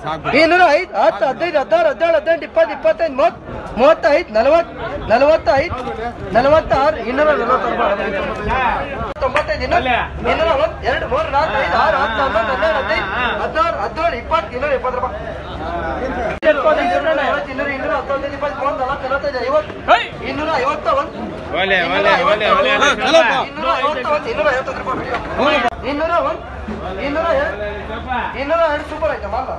ಇನ್ನೂರ ಐದು ಹತ್ತು ಹದಿನೈದು ಹದಿನಾರು ಹದಿನೇಳು ಹದಿನೆಂಟು ಇಪ್ಪತ್ತು ಇಪ್ಪತ್ತೈದು ಮೂವತ್ತು ಮೂವತ್ತೈದು ನಲವತ್ತು ನಲವತ್ತೈದು ನಲವತ್ತಾರು ಇನ್ನೂರ ನಲವತ್ತಾರು ತೊಂಬತ್ತೈದು ಇನ್ನೂರ ಇನ್ನೂರ ಒಂದು ಎರಡು ಮೂರು ನಾಲ್ಕು ಐದು ಆರು ಹತ್ತು ಹನ್ನೊಂದು ಹನ್ನೆರಡು ಹದಿನೈದು ಹದಿನಾರು ಹದಿನೇಳು ಇಪ್ಪತ್ತು ಇನ್ನೂರ ಇಪ್ಪತ್ತು ರೂಪಾಯಿ ಇನ್ನೂರ ಐವತ್ತು ಇನ್ನೂರ ಇನ್ನೂರ ಹತ್ತೊಂಬತ್ತು ಇಪ್ಪತ್ತು ಮೂವತ್ತು ನಲವತ್ತು ನಲವತ್ತೈದು ಐವತ್ತು ಇನ್ನೂರ ಐವತ್ತ ಒಂದು ಒಲೆ ಒಲೆ ಒಲೆ ಒಲೆ ಇನ್ನೂರ ಐವತ್ತ ಒಂದು ಇನ್ನೂರ ಐವತ್ತೊಂದು ರೂಪಾಯಿ ಇನ್ನೂರ ಒಂದು ಇನ್ನೂರ ಎರಡು ಇನ್ನೂರ ಎರಡು ಸೂಪರ್ ಐತೆ ಮಾಲ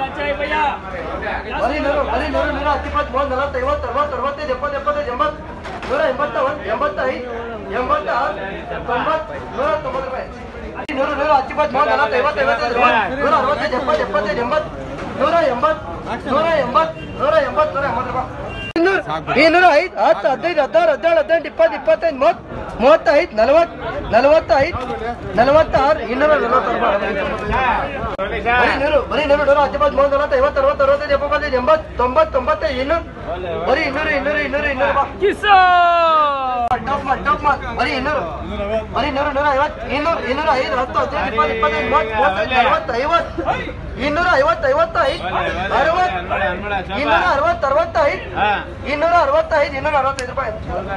ಬರೀ ನೂರು ಬರೀ ನೂರು ನೂರ ಹತ್ತು ಇಪ್ಪತ್ತು ಮೂವತ್ತು ನಲವತ್ತು ಐವತ್ತು ಅರವತ್ತು ಅರವತ್ತೈದು ಎಪ್ಪತ್ತು ಎಪ್ಪತ್ತೈದು ಎಂಬತ್ತು ನೂರ ಎಂಬತ್ತ ಒಂದು ಎಂಬತ್ತೈದು ಎಂಬತ್ತಾರು ತೊಂಬತ್ತು ನೂರ ತೊಂಬತ್ತು ರೂಪಾಯಿ ನೂರು ನೂರ ಹತ್ತು ಇಪ್ಪತ್ತು ಮೂವತ್ತು ನಲವತ್ತು ಐವತ್ತು ಐವತ್ತೈದು ನೂರ ಅರವತ್ತೈದು ಎಪ್ಪತ್ತು ಎಪ್ಪತ್ತೈದು ಎಂಬತ್ತು ನೂರ ಎಂಬತ್ತು ನೂರ ಎಂಬತ್ತು ನೂರ ಎಂಬತ್ತು ನೂರ ಎಂಬತ್ತು ರೂಪಾಯಿ ಇನ್ನೂರು ಇನ್ನೂರ ಐದು ಹತ್ತು ಹದಿನೈದು ಹದಿನಾರು ಹದಿನೇಳು ಹದಿನೆಂಟು ಇಪ್ಪತ್ತು ಇಪ್ಪತ್ತೈದು ಮೂವತ್ತು ಮೂವತ್ತೈದು ನಲವತ್ತು ನಲವತ್ತೈದು ನಲವತ್ತಾರು ಇನ್ನೂರ ನಲವತ್ತು ರೂಪಾಯಿ ಬರೀ ನೂರು ಬರೀ ನೂರು ನೂರ ಹತ್ತೊಂಬತ್ತು ಮೂವತ್ತು ನಲವತ್ತು ಐವತ್ತು ಅರವತ್ತು ಅರವತ್ತೈದು ಎಪ್ಪತ್ತೈದು ಎಂಬತ್ತು ತೊಂಬತ್ತು ತೊಂಬತ್ತೈದು ಇನ್ನೂರು ಬರೀ ಇನ್ನೂರು ಇನ್ನೂರು ಇನ್ನೂರು ಇನ್ನೂರು ಬಾ ಟಾಪ್ ಮಾಡಿ ಟಾಪ್ ಮಾಡಿ ಬರೀ ಇನ್ನೂರು ಬರೀ ನೂರು ನೂರ ಐವತ್ತು ಇನ್ನೂರು ಇನ್ನೂರ ಐದು ಹತ್ತು ಹದಿನೈದು ಇಪ್ಪತ್ತು ಇಪ್ಪತ್ತೈದು ಮೂವತ್ತು ಮೂವತ್ತೈದು ನಲವತ್ತು ಐವತ್ತು ಇನ್ನೂರ ಐವತ್ತು ಐವತ್ತೈದು ಅರವತ್ತು ಇನ್ನೂರ ಅರವತ್ತು ಅರವತ್ತೈದು ಇನ್ನೂರ ಅರವತ್ತೈದು ಇನ್ನೂರ ಅರವತ್ತೈದು ರೂಪಾಯಿ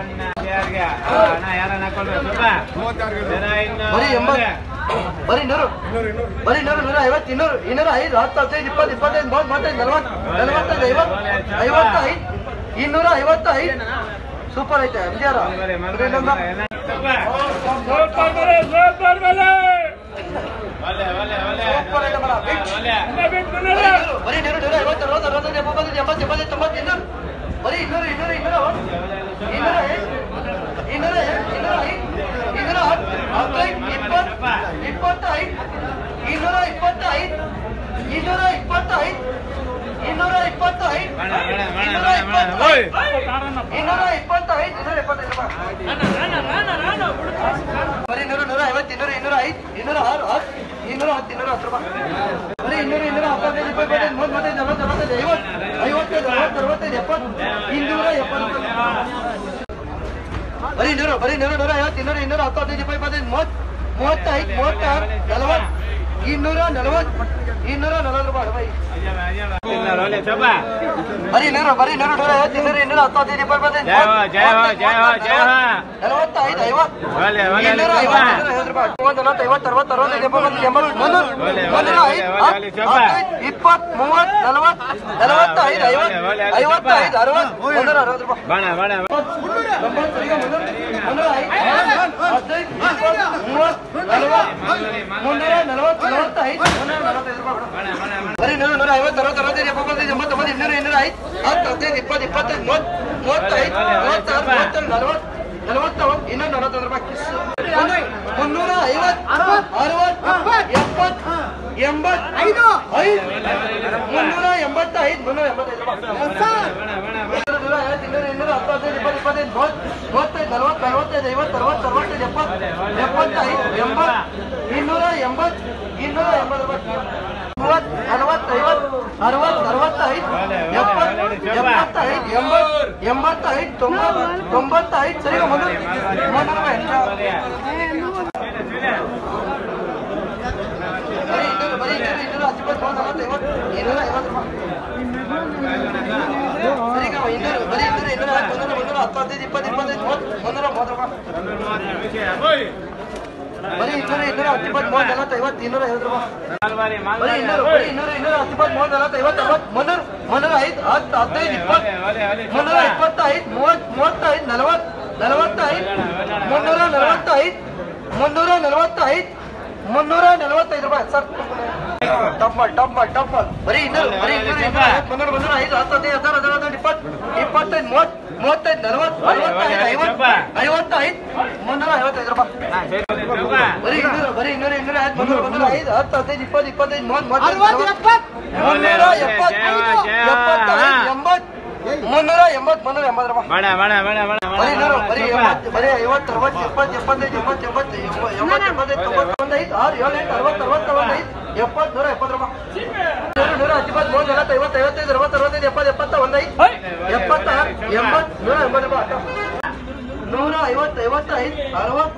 ಬರೀ ಎಂಬತ್ತು ಬರೀ ನೂರು ಬರೀ ನೂರು ನೂರ ಐವತ್ತು ಇನ್ನೂರು ಇನ್ನೂರ ಐದು ಹತ್ತು ಹದಿನೈದು ಇಪ್ಪತ್ತು ಇಪ್ಪತ್ತೈದು ಮೂವತ್ತು ಮೂವತ್ತೈದು ನಲವತ್ತು ನಲವತ್ತೈದು ಐವತ್ತು ಐವತ್ತೈದು ಇನ್ನೂರ ಐವತ್ತೈದು ಸೂಪರ್ ಐತೆ ಎಂ ಜಿ ಆರ್ ಸೂಪರ್ ಐತೆ ಮರ ಬರೀ ನೂರು ನೂರ ಐವತ್ತು ಅರವತ್ತು ಅರವತ್ತೈದು ಎಪ್ಪತ್ತೈದು ಎಂಬತ್ತು ಎಂಬತ್ತೈದು ತೊಂಬತ್ತು ಇನ್ನೂರು ಬರೀ ಇನ್ನೂರು ಇನ್ನೂರು ಇನ್ನೂರು ಇನ್ನೂರ ಐದು ಇನ್ನೂರ ಐದು ಇನ್ನೂರ ಐದು ಇನ್ನೂರ ಹತ್ತು ಹತ್ತೈದು ಇಪ್ಪತ್ತು ಇಪ್ಪತ್ತೈದು ಇನ್ನೂರ ಇಪ್ಪತ್ತೈದು ಇನ್ನೂರ ಇಪ್ಪತ್ತೈದು ಇನ್ನೂರ ಇಪ್ಪತ್ತೈದು ಇನ್ನೂರ ಇಪ್ಪತ್ತೈದು ಇನ್ನೂರ ಇಪ್ಪತ್ತೈದು ಇನ್ನೂರ ಇಪ್ಪತ್ತೈದು ರೂಪಾಯಿ ಬರೀ ನೂರು ನೂರ ಐವತ್ತು ಇನ್ನೂರ ಇನ್ನೂರ ಐದು ಇನ್ನೂರ ಆರು ಹತ್ತು ಇನ್ನೂರ ಹತ್ತು ಇನ್ನೂರ ಹತ್ತು ರೂಪಾಯಿ ಬರೀ ಇನ್ನೂರು ಇನ್ನೂರ ಹತ್ತೈದು ಇಪ್ಪತ್ತೈದು ಮೂವತ್ತು ಮೂವತ್ತೈದು ನಲವತ್ತು ನಲವತ್ತೈದು ಐವತ್ತು ಐವತ್ತೈದು ಅರವತ್ತು ಅರವತ್ತೈದು ಎಪ್ಪತ್ತು ಇನ್ನೂರ ಎಪ್ಪತ್ತು ರೂಪಾಯಿ ಬರೀ ನೂರು ಬರೀ ನೂರು ನೂರ ಐವತ್ತು ಇನ್ನೂರ ಇನ್ನೂರ ಹತ್ತು ಹದಿನೈದು ಇಪ್ಪತ್ತು ಇಪ್ಪತ್ತೈದು ಮೂವತ್ತು ಮೂವತ್ತೈದು ಮೂವತ್ತಾರು ನಲವತ್ತು ಇನ್ನೂರ ನಲವತ್ತು ಇನ್ನೂರ ನಲವತ್ತು ರೂಪಾಯಿ ಬರೀ ನೂರು ಬರೀ ನೂರು ನೂರ ಐವತ್ತು ಇನ್ನೂರ ಇನ್ನೂರ ಹತ್ತು ಹದಿನೈದು ಇಪ್ಪತ್ತು ಇಪ್ಪತ್ತೈದು ಜಯ ಹೋ, ಜಯ ಹೋ, ಜಯ ಹೋ, ಜಯ ಹೋ. ನಲವತ್ತೈದು ಐವತ್ತು ಒಲೆ, ಒಲೆ, ಇನ್ನೂರ ಒಲೆ, ಐವತ್ತು ಶೋಭಾ. ಇನ್ನೂರ ಐವತ್ತು ರೂಪಾಯಿ ಮೂವತ್ತು ನಲವತ್ತು ಐವತ್ತು ಅರವತ್ತು ಅರವತ್ತೈದು ಎಪ್ಪತ್ತೊಂದು ಎಂಬತ್ತು ಮುನ್ನೂರು ಒಲೆ, ಒಲೆ, ಮುನ್ನೂರ ಒಲೆ, ಐದು ಒಲೆ, ಒಲೆ, ಶೋಭಾ. ಹತ್ತು ಇಪ್ಪತ್ತು ಮೂವತ್ತು ನಲವತ್ತು ನಲವತ್ತೈದು ಐವತ್ತು ಒಲೆ, ಒಲೆ, ಒಲೆ, ಐವತ್ತೈದು ಶೋಭಾ. ಅರವತ್ತು ಮುನ್ನೂರ ಅರವತ್ತು ರೂಪಾಯಿ ಬಾಣ ಬಾಣ ಬರೀ ನೂರ ನೂರ ಐವತ್ತು ಅರವತ್ತು ಅರವತ್ತೈದು ಎಪ್ಪತ್ತೈದು ಎಂಬತ್ತೊಂಬತ್ತು ಇನ್ನೂರ ಇನ್ನೂರ ಐದು ಹತ್ತು ಹದಿನೈದು ಇಪ್ಪತ್ತು ಇಪ್ಪತ್ತೈದು ಮೂವತ್ತು ಮೂವತ್ತೈದು ಮೂವತ್ತಾರು ಮೂವತ್ತೇಳು ನಲವತ್ತು ನಲವತ್ತ ಇನ್ನೂರ ನಲವತ್ತೊಂದು ರೂಪಾಯಿ ಮುನ್ನೂರ ಐವತ್ತು ಅರವತ್ತು ಎಪ್ಪತ್ತು ಎಂಬತ್ತು ಐದು ಐದು ಮುನ್ನೂರ ಎಂಬತ್ತೈದು ಮುನ್ನೂರ ಎಂಬತ್ತೈದು ರೂಪಾಯಿ ನೂರ ಐವತ್ತು ಇನ್ನೂರ ಇನ್ನೂರ ಹತ್ತು ಹದಿನೈದು ಇಪ್ಪತ್ತು ಇಪ್ಪತ್ತೈದು ಮೂವತ್ತು ಮೂವತ್ತೈದು ನಲವತ್ತು ನಲವತ್ತೈದು ಐವತ್ತು ಅರವತ್ತು ಅರವತ್ತೈದು ಎಪ್ಪತ್ತು ಎಪ್ಪತ್ತೈದು ಎಂಬತ್ತು ಇನ್ನೂರ ಎಂಬತ್ತು ಇನ್ನೂರ ಎಂಬತ್ತು ರೂಪಾಯಿ ಮೂವತ್ತು ನಲವತ್ತು ಐವತ್ತು ಅರವತ್ತು ಅರವತ್ತೈದು ಎಪ್ಪತ್ತು ಎಪ್ಪತ್ತೈದು ಎಂಬತ್ತು ಎಂಬತ್ತೈದು ತೊಂಬತ್ತು ತೊಂಬತ್ತೈದು ಸರಿ ಮುನ್ನೂರು ಮುನ್ನೂರು ರೂಪಾಯಿ ಬರೀ ಇನ್ನೂರು ಬರೀ ಇನ್ನೂರು ಇನ್ನೂರ ಹತ್ತಿಪ್ಪತ್ತು ಮೂವತ್ತು ನಲವತ್ತು ಐವತ್ತು ಇನ್ನೂರ ಐವತ್ತು ರೂಪಾಯಿ ಸರಿ ಕಣವ್ವ, ಇನ್ನೂರು ಬರೀ ಇನ್ನೂರು ಇನ್ನೂರ ಐವತ್ತು ಮುನ್ನೂರು ಮುನ್ನೂರ ಹತ್ತು ಹದಿನೈದು ಇಪ್ಪತ್ತು ಇಪ್ಪತ್ತೈದು ಮೂವತ್ತು ಮುನ್ನೂರ ಮೂವತ್ತು ರೂಪಾಯಿ ಬರೀ ಇನ್ನೂರು ಇನ್ನೂರ ಹತ್ತಿಪ್ಪತ್ತು ಮೂವತ್ತು ನಲವತ್ತು ಐವತ್ತು ಇನ್ನೂರ ಐವತ್ತು ರೂಪಾಯಿ ಬರೀ ಇನ್ನೂರು ಬರೀ ಇನ್ನೂರು ಇನ್ನೂರ ಹತ್ತಿಪ್ಪತ್ತು ಮೂವತ್ತು ನಲವತ್ತು ಐವತ್ತು ಅರವತ್ತು ಮುನ್ನೂರು ಮುನ್ನೂರ ಐದು ಹತ್ತು ಹದಿನೈದು ಇಪ್ಪತ್ತು ಮುನ್ನೂರ ಇಪ್ಪತ್ತೈದು ಮೂವತ್ತು ಮೂವತ್ತೈದು ನಲವತ್ತು ನಲವತ್ತೈದು ಮುನ್ನೂರ ನಲವತ್ತೈದು ಮುನ್ನೂರ ನಲವತ್ತೈದು ಮುನ್ನೂರ ನಲವತ್ತೈದು ರೂಪಾಯಿ ಸರ್ ಟಾಪ್ ಮಾಡಿ ಟಾಪ್ ಮಾಡಿ ಟಾಪ್ ಮಾಡಿ ಬರೀ ಇನ್ನೂರು ಬರೀ ಇನ್ನೂರು ಇನ್ನೂರ ಐವತ್ತು, ಮುನ್ನೂರ ಮುನ್ನೂರ ಐದು ಹತ್ತು ಹದಿನೈದು ಹದಿನಾರು ಹದಿನೇಳು ಹದಿನೆಂಟು ಇಪ್ಪತ್ತು ಇಪ್ಪತ್ತೈದು ಮೂವತ್ತು ಮೂವತ್ತೈದು ನಲವತ್ತು ಐವತ್ತೈದು ಐವತ್ತು ಐವತ್ತೈದು ಮುನ್ನೂರ ಐವತ್ತೈದು ರೂಪಾಯಿ ಬರೀ ಇನ್ನೂರು ಬರೀ ಇನ್ನೂರು ಇನ್ನೂರ ಐವತ್ತು ಮುನ್ನೂರ ಮುನ್ನೂರ ಐದು ಹತ್ತು ಹದಿನೈದು ಇಪ್ಪತ್ತು ಇಪ್ಪತ್ತೈದು ಮೂವತ್ತು ಮೂವತ್ತೈದು ಮುನ್ನೂರ ಎಪ್ಪತ್ತು ಎಪ್ಪತ್ತೈದು ಎಂಬತ್ತು ಮುನ್ನೂರ ಎಂಬತ್ತು ಮುನ್ನೂರ ಎಂಬತ್ತು ರೂಪಾಯಿ ಬಾಣ ಬಾಣ ಬಾಣ ಬಾಣ ಬರೀ ನೂರು ಬರೀ ಎಂಬತ್ತು ಬರೀ ಐವತ್ತು ಅರವತ್ತು ಎಪ್ಪತ್ತು ಎಪ್ಪತ್ತೈದು ಎಂಬತ್ತು ಎಂಬತ್ತು ಎಂಬತ್ತು ಎಂಬತ್ತೈದು ತೊಂಬತ್ತೊಂದೈದು ಆರು ಏಳು ಎಂಟು ಅರವತ್ತು ಅರವತ್ತು ಅರವತ್ತೈದು ಎಪ್ಪತ್ತು ನೂರ ಎಪ್ಪತ್ತು ರೂಪಾಯಿ ನೂರು ನೂರ ಹತ್ತಿಪ್ಪತ್ತು ಮೂವತ್ತು ನಲವತ್ತು ಐವತ್ತು ಐವತ್ತೈದು ಅರವತ್ತು ಅರವತ್ತೈದು ಎಪ್ಪತ್ತು ಎಪ್ಪತ್ತ ಒಂದೈದು ಎಪ್ಪತ್ತಾರು ಎಂಬತ್ತು ನೂರ ಎಂಬತ್ತು ರೂಪಾಯಿ ನೂರ ಐವತ್ತು ಐವತ್ತೈದು ಅರವತ್ತು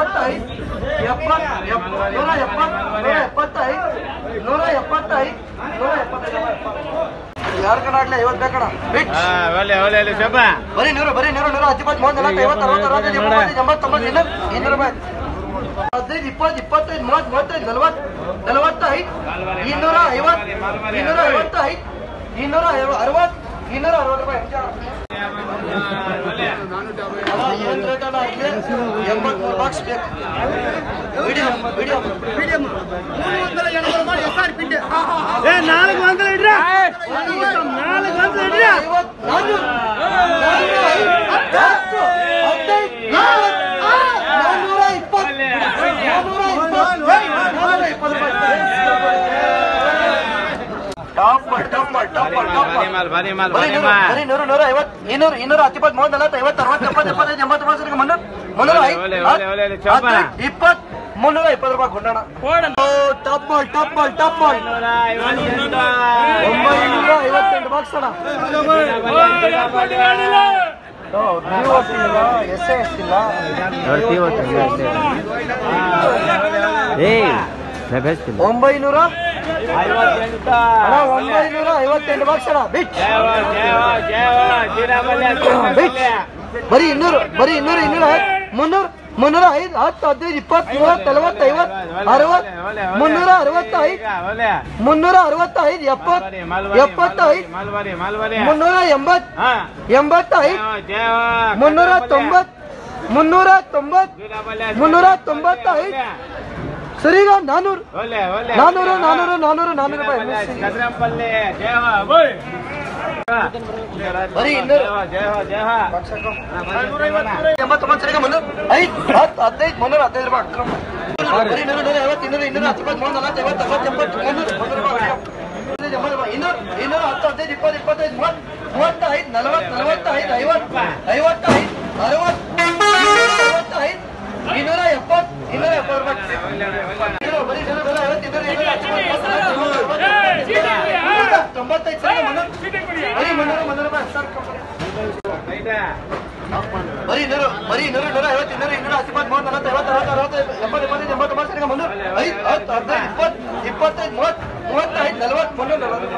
ಅರವತ್ತೈದು ಎಪ್ಪತ್ತು ಎಪ್ಪ ನೂರ ಎಪ್ಪತ್ತು ನೂರ ಎಪ್ಪತ್ತೈದು ನೂರ ಎಪ್ಪತ್ತೈದು ನೂರ ಎಪ್ಪತ್ತೈದು ಯಾರು ಕಣ ಆಡ್ಲಿ ಐವತ್ತು ಬೇಕಣ ಬಿಟ್ ಹಾ ಒಳ್ಳೆ ಒಳ್ಳೆ ಒಳ್ಳೆ ಶೋಭ ಬರೀ ನೂರು ಬರೀ ನೂರು ನೂರ ಹತ್ತಿಪ್ಪತ್ತು ಮೂವತ್ತು ನಲವತ್ತು ಐವತ್ತು ಅರವತ್ತು ಅರವತ್ತೈದು ಎಪ್ಪತ್ತೈದು ಎಂಬತ್ತೊಂಬತ್ತು ಇನ್ನೂರು ಇನ್ನೂರು ರೂಪಾಯಿ ಹದಿನೈದು ಇಪ್ಪತ್ತು ಇಪ್ಪತ್ತೈದು ಮೂವತ್ತು ಮೂವತ್ತೈದು ನಲವತ್ತು ನಲವತ್ತೈದು ಇನ್ನೂರ ಐವತ್ತು ಇನ್ನೂರ ಐವತ್ತೈದು ಇನ್ನೂರ ಐವ- ಅರವತ್ತು ಇನ್ನೂರ ಅರವತ್ತು ರೂಪಾಯಿ ಅಲ್ಲ, ಏನ್ ರೇಟ್ ಅಲ್ಲ ಇಲ್ಲಿ? ಎಂಬತ್ಮೂರು ಬಾಕ್ಸ್ ಬೇಕು ವಿಡಿಯೋ ವಿಡಿಯೋ ನಾಲ್ಕು వందలు ಇಡ್ರಾ ನಾಲ್ಕು వందలు ಇಡ್ರಾ ಐವತ್ತು ನಾನ್ನೂರು ನಾನ್ನೂರ ಐವತ್ತು ಹತ್ತು ಹದಿನೈದು ನಾನ್ನೂರ ಇಪ್ಪತ್ತು ನಾನ್ನೂರ ಇಪ್ಪತ್ತು ನಾನ್ನೂರ ಇಪ್ಪತ್ತು ರೂಪಾಯಿ ಟಾಪ್ ಟಾಪ್ ಟಾಪ್ ಟಾಪ್ ಭಾರಿ ಮಾಲ್ ಭಾರಿ ಮಾಲ್ ಬರೀ ಭಾರಿ ನೂರು ಮಾಲ್ ಬರೀ ನೂರು ನೂರ ಐವತ್ತು ಇನ್ನೂರು ಇನ್ನೂರ ಹತ್ತಿಪ್ಪತ್ತು ಮೂವತ್ತು ನಲವತ್ತು ಐವತ್ತು ಅರವತ್ತು ಎಪ್ಪತ್ತು ಎಪ್ಪತ್ತೈದು ಎಂಬತ್ತು ಮೂವತ್ತು ಮುನ್ನೂರು ಮುನ್ನೂರ ಐದು ಒಳ್ಳೆ, ಒಳ್ಳೆ, ಒಳ್ಳೆ, ಒಳ್ಳೆ, ಚೌಪ. ಹದಿನೈದು ಇಪ್ಪತ್ತು ಮುನ್ನೂರ ಇಪ್ಪತ್ತು ರೂಪಾಯಿ ಕೊಂಡೋಣ top ball top ball top ball ನೂರ ಐವತ್ತೆಂಟು. ಒಂಬೈನೂರ ಐವತ್ತೆಂಟು ಬಾಕ್ಸ್ ಅಣ್ಣ ನೀವು ಓದ್ತಿಲ್ಲ ಎಸ್ ಎಸ್ ಇಲ್ಲ ಒಂಬೈನೂರ ಐವತ್ತೆಂಟು. ಅಣ್ಣ ಒಂಬೈನೂರ ಐವತ್ತೆಂಟು ಬಾಕ್ಸ್ ಅಣ್ಣ ಬಿಟ್ ಜಯ ಹೋ, ಜಯ ಹೋ, ಜಯ ಹೋ. ಜೀರಾಬಲ್ಯ, ಬಿಟ್ ಜೀರಾಬಲ್ಯ. ಬರೀ ಇನ್ನೂರು ಬರೀ ಇನ್ನೂರು ಇನ್ನೂರ ಮುನ್ನೂರು ಮುನ್ನೂರ ಐದು ಹತ್ತು ಹದಿನೈದು ಇಪ್ಪತ್ತು ಮೂವತ್ತು ನಲವತ್ತು ಐವತ್ತು ಅರವತ್ತು ಮುನ್ನೂರ ಅರವತ್ತೈದು ಒಳ್ಳೆ ಮುನ್ನೂರ ಅರವತ್ತೈದು ಎಪ್ಪತ್ತು ಮಾಲ್ಬಾರಿ, ಮಾಲ್ಬಾರಿ, ಎಪ್ಪತ್ತೈದು ಮಾಲ್ಬಾರಿ ಮಾಲ್ಬಾರಿ ಮುನ್ನೂರ ಎಂಬತ್ತು ಹಾ ಎಂಬತ್ತೈದು ಜಯ ಹೋ, ಜಯ ಹೋ. ಮುನ್ನೂರ ತೊಂಬತ್ತು ಮುನ್ನೂರ ತೊಂಬತ್ತು ಜೀರಾಬಲ್ಯ, ಮುನ್ನೂರ ತೊಂಬತ್ತೈದು ಸರಿ ಈಗ ನಾನೂರು ಒಳ್ಳೆ ಒಳ್ಳೆ ನಾನೂರು ನಾನೂರು ನಾನೂರು ನಾನೂರು ರೂಪಾಯಿ ಚಂದ್ರಂಪಲ್ಲಿ ಜಯ ಹೋ, ಬೋಯ್. ಬರೀ ಇನ್ನೂರು. ಜಯ ಹೋ, ಜಯ ಹೋ, ಜಯ ಹೋ. ಎಂಬತ್ತೊಂಬತ್ತು ಸರಿಗೆ ಮುನ್ನೂರು ಐದು ಹತ್ತು ಹದಿನೈದು ಮುನ್ನೂರ ಹದಿನೈದು ರೂಪಾಯಿ ಅಕ್ರಮ. ಬರೀ ನೂರು ನೂರ ಐವತ್ತು ಇನ್ನೂರು ಇನ್ನೂರ ಹತ್ತಿಪ್ಪತ್ತು ಮೂವತ್ತು ನಲವತ್ತು ಐವತ್ತು ಅರವತ್ತು ಎಂಬತ್ತು ಮುನ್ನೂರು ಮುನ್ನೂರು ರೂಪಾಯಿ ಅಕ್ರಮ. ಹದಿನೈದು ಎಂಬತ್ತು ರೂಪಾಯಿ. ಇನ್ನೂರು ಇನ್ನೂರ ಹತ್ತು ಹದಿನೈದು ಇಪ್ಪತ್ತು ಇಪ್ಪತ್ತೈದು ಮೂವತ್ತು ಮೂವತ್ತೈದು ನಲವತ್ತು ನಲವತ್ತೈದು ಐವತ್ತು ಐವತ್ತೈದು ಅರವತ್ತು ಅರವತ್ತೈದು ಇನ್ನೂರ ಎಪ್ಪತ್ತು ಇನ್ನೂರ ಎಪ್ಪತ್ತು ರೂಪಾಯಿ ಇನ್ನೂರು, ಬರೀ ನೂರು ನೂರ ಐವತ್ತು ಇನ್ನೂರು ಇನ್ನೂರ ಹತ್ತಿಪ್ಪತ್ತು ಮೂವತ್ತು ನಲವತ್ತು ಐವತ್ತು ತೊಂಬತ್ತೈದು ಸರಿಗೆ ಮುನ್ನೂರು ಬರೀ ಮುನ್ನೂರು ಮುನ್ನೂರು ರೂಪಾಯಿ ಸರ್ ಬರೀ ನೂರು ಬರೀ ನೂರು ನೂರ ಐವತ್ತು ಇನ್ನೂರು ಇನ್ನೂರ ಹತ್ತಿಪ್ಪತ್ತು ಮೂವತ್ತು ನಲವತ್ತು ಐವತ್ತು ಅರವತ್ತು ಅರವತ್ತು ಎಪ್ಪತ್ತು ಎಪ್ಪತ್ತೈದು ಎಂಬತ್ತು ಒಂಬತ್ತು ಸರಿಗೆ ಮುನ್ನೂರು ಐದು ಹತ್ತು ಹದಿನೈದು ಇಪ್ಪತ್ತು ಇಪ್ಪತ್ತೈದು ಮೂವತ್ತು ಮೂವತ್ತೈದು ನಲವತ್ತು ಮುನ್ನೂರು ನಲವತ್ತು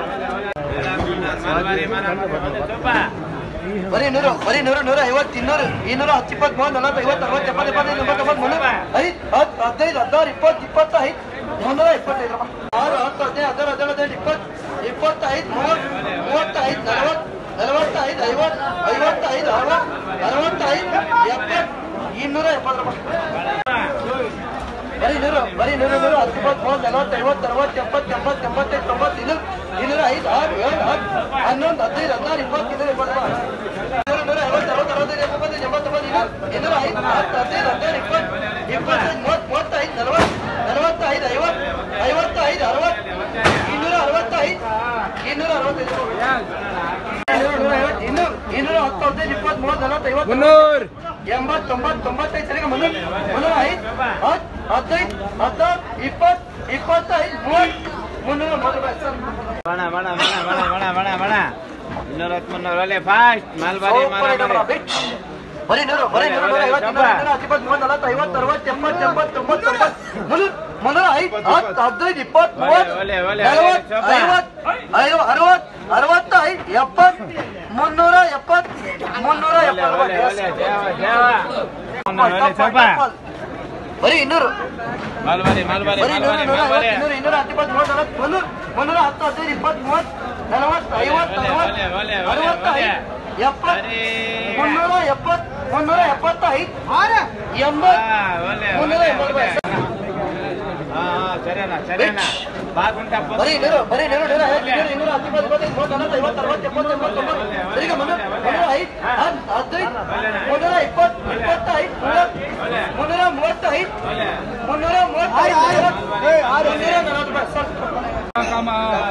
ಬರೀ ನೂರು ಬರೀ ನೂರು ನೂರ ಐವತ್ತು ಇನ್ನೂರು ಇನ್ನೂರ ಹತ್ತಿಪ್ಪತ್ತು ಮೂವತ್ತು ನಲವತ್ತು ಐವತ್ತು ಅರವತ್ತು ಎಪ್ಪತ್ತು ಎಪ್ಪತ್ತೈದು ಎಂಬತ್ತು ಒಂಬತ್ತು ಮುನ್ನೂರು ಐದು ಹತ್ತು ಹದಿನೈದು ಹದಿನಾರು ಇಪ್ಪತ್ತು ಇಪ್ಪತ್ತೈದು ಮುನ್ನೂರ ಇಪ್ಪತ್ತೈದು ರೂಪಾಯಿ ಆರು ಹತ್ತು ಹದಿನೈದು ಹದಿನಾರು ಹದಿನೇಳು ಹದಿನೆಂಟು ಇಪ್ಪತ್ತು ಇಪ್ಪತ್ತೈದು ಮೂವತ್ತು ಮೂವತ್ತೈದು ನಲವತ್ತು ನಲವತ್ತೈದು ಐವತ್ತು ಐವತ್ತೈದು ಅರವತ್ತು ಅರವತ್ತೈದು ಎಪ್ಪತ್ತು ಇನ್ನೂರ ಎಪ್ಪತ್ತು ರೂಪಾಯಿ ಬರೀ ನೂರು ಬರೀ ನೂರು ನೂರು ಹತ್ತಿಪ್ಪತ್ತು ಮೂವತ್ತು ನಲವತ್ತು ಐವತ್ತು ಅರವತ್ತು ಎಪ್ಪತ್ತು ಎಂಬತ್ತು ಎಂಬತ್ತೈದು ತೊಂಬತ್ತು ಇನ್ನೂರು ಇನ್ನೂರ ಐದು ಆರು ಏಳು ಹತ್ತು ಹನ್ನೊಂದು ಹದಿನೈದು ಹದಿನಾರು ಇಪ್ಪತ್ತು ಇನ್ನೂರ ಇಪ್ಪತ್ತು ರೂಪಾಯಿ ನೂರು ನೂರ ಐವತ್ತು ಅರವತ್ತು ಅರವತ್ತೈದು ಎಪ್ಪತ್ತೈದು ಎಂಬತ್ತೊಂಬತ್ತು ಇನ್ನೂರು ಇನ್ನೂರ ಐದು ಹತ್ತು ಹದಿನೈದು ಹದಿನಾರು ಇಪ್ಪತ್ತು ಇಪ್ಪತ್ತೈದು ಮೂವತ್ತು ಮೂವತ್ತೈದು ನಲವತ್ತು ನಲವತ್ತೈದು ಐವತ್ತು ಐವತ್ತೈದು ಅರವತ್ತು ಇನ್ನೂರ ಅರವತ್ತೈದು ಇನ್ನೂರ ಅರವತ್ತೈದು ರೂಪಾಯಿ ಇನ್ನೂರ ನೂರ ಐವತ್ತು ಇನ್ನೂರು ಇನ್ನೂರ ಹತ್ತು ಹದಿನೈದು ಇಪ್ಪತ್ತು ಮೂವತ್ತು ನಲವತ್ತು ಐವತ್ತು ಮುನ್ನೂರ್ ಎಂಬತ್ತು ತೊಂಬತ್ತು ತೊಂಬತ್ತೈದು ಸರಿಗೆ ಮುನ್ನೂರು ಮುನ್ನೂರ ಐದು ಹತ್ತು ಹದಿನೈದು ಹದಿನಾರು ಇಪ್ಪತ್ತು ಇಪ್ಪತ್ತೈದು ಮೂವತ್ತು ಮುನ್ನೂರ ಮೂವತ್ತು ರೂಪಾಯಿ ಸರ್ ಬಣ ಬಣ ಬಣ ಬಣ ಬಣ ಬಣ ಬಣ ಇನ್ನೂರ ಹತ್ತು ಮುನ್ನೂರು ಒಳ್ಳೆ ಫಾಸ್ಟ್ ಮಾಲ್ಬಾರಿ ಮಾಲ್ಬಾರಿ ಬರೀ ನೂರು ಬರೀ ನೂರು ನೂರ ಐವತ್ತು ಇನ್ನೂರ ಇನ್ನೂರ ಹತ್ತಿಪ್ಪತ್ತು ಮೂವತ್ತು ನಲವತ್ತು ಐವತ್ತು ಅರವತ್ತು ಎಪ್ಪತ್ತು ಎಂಬತ್ತು ತೊಂಬತ್ತು ತೊಂಬತ್ತು ಮುನ್ನೂರು ಮುನ್ನೂರ ಐದು ಹತ್ತು ಹದಿನೈದು ಇಪ್ಪತ್ತು ಮೂವತ್ತು ಒಳ್ಳೆ, ಒಳ್ಳೆ, ನಲವತ್ತು ಒಳ್ಳೆ, ಐವತ್ತು ಐವ ಅರವತ್ತು ಅರವತ್ತೈದು ಎಪ್ಪತ್ತು ಮುನ್ನೂರ ಎಪ್ಪತ್ತು ಮುನ್ನೂರ ಒಳ್ಳೆ ಎಪ್ಪತ್ತು ಒಳ್ಳೆ ಒಳ್ಳೆ ರೂಪಾಯಿ ಜಯ ಹೋ, ಜಯ ಹೋ. ಮುನ್ನೂರು ಒಳ್ಳೆ ಸ್ವಲ್ಪ ಬರೀ ಇನ್ನೂರು ಮಾಲ್ಬಾರಿ ಮಾಲ್ಬಾರಿ ಬರೀ ನೂರು ಮಾಲ್ಬಾರಿ ನೂರ ಐವತ್ತು ಮಾಲ್ಬಾರಿ ಇನ್ನೂರು ಇನ್ನೂರ ಹತ್ತಿಪ್ಪತ್ತು ಮೂವತ್ತು ನಲವತ್ತು ಮುನ್ನೂರು ಮುನ್ನೂರ ಹತ್ತು ಹದಿನೈದು ಇಪ್ಪತ್ತು ಮೂವತ್ತು ನಲವತ್ತು ಐವತ್ತು ಒಳ್ಳೆ, ಅರವತ್ತು ಒಳ್ಳೆ, ಒಳ್ಳೆ, ಒಳ್ಳೆ, ಅರವತ್ತೈದು ಎಪ್ಪತ್ತು ಬರೀ ಮುನ್ನೂರ ಎಪ್ಪತ್ತು ಮುನ್ನೂರ ಎಪ್ಪತ್ತೈದು ಹಾ, ಎಂಬತ್ತು ಒಳ್ಳೆ ಮುನ್ನೂರ ಒಳ್ಳೆ ಎಂಬತ್ತು ಒಳ್ಳೆ ರೂಪಾಯಿ ಹಾ ಹಾ, ಸರಿನಾ ಸರಿನಾ ಬಾಗುಂಟ ಬರೀ ನೂರು ಬರೀ ನೂರು ನೂರ ಐವತ್ತು ಇನ್ನೂರು ಇನ್ನೂರ ಹತ್ತಿಪ್ಪತ್ತು ಇಪ್ಪತ್ತೈದು ಮೂವತ್ತು ನಲವತ್ತು ಐವತ್ತು ಅರವತ್ತು ಎಪ್ಪತ್ತು ಎಂಬತ್ತು ತೊಂಬತ್ತು ಸರಿಗೆ ಮುನ್ನೂರು ಮುನ್ನೂರ ಐದು ಹತ್ತು ಹದಿನೈದು ಮುನ್ನೂರ ಇಪ್ಪತ್ತು ಇಪ್ಪತ್ತೈದು ಮೂವತ್ತು ಮುನ್ನೂರ ಮೂವತ್ತೈದು ಮುನ್ನೂರ ಮೂವತ್ತೈದು ಮುನ್ನೂರ ನಲವತ್ತು ರೂಪಾಯಿ ಸರ್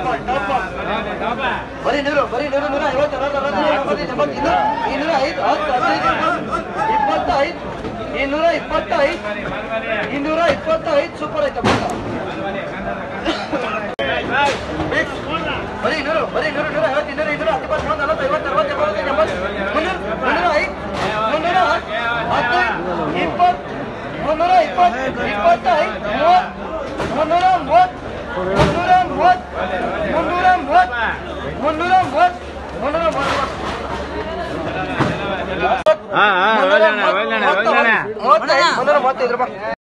ಬರೀ ನೂರು ಬರೀ ನೂರು ನೂರ ಐವತ್ತು ಅರವತ್ತು ಅರವತ್ತು ಎಪ್ಪತ್ತೈದು ಎಂಬತ್ತು ಇನ್ನೂರು ಇನ್ನೂರ ಐದು ಹತ್ತು ಹದಿನೈದು ಇಪ್ಪತ್ತೈದು ಇನ್ನೂರ ಇಪ್ಪತ್ತೈದು ಇನ್ನೂರ ಇಪ್ಪತ್ತೈದು ಸೂಪರ್ ಐತೆ ಬರೀ ನೂರು ಬರೀ ನೂರು ನೂರ ಐವತ್ತು ಇನ್ನೂರು ಇನ್ನೂರ ಹತ್ತಿಪ್ಪತ್ತು ಮೂವತ್ತು ನಲವತ್ತು ಐವತ್ತು ಅರವತ್ತು ಎಪ್ಪತ್ತೈದು ಎಂಬತ್ತು ಮುನ್ನೂರು ಮುನ್ನೂರ ಐದು ಮುನ್ನೂರ ಹತ್ತು ಇಪ್ಪತ್ತು ಮುನ್ನೂರ ಇಪ್ಪತ್ತು ಇಪ್ಪತ್ತೈದು ಮೂವತ್ತು ಮುನ್ನೂರ ಮೂವತ್ತು ಮುನ್ನೂರ ಮೂವತ್ತು ಮುನ್ನೂರ ಮುನ್ನೂರ ಮೂವತ್ತು ಮುನ್ನೂರ ಮೂವತ್ತು ಹಾ ಹಾ ಒಳ್ಳೆಣ್ಣ ಒಳ್ಳೆಣ್ಣ ಒಳ್ಳೆಣ್ಣ ಮೂವತ್ತೈದು ಮುನ್ನೂರ ಮೂವತ್ತೈದು ರೂಪಾಯಿ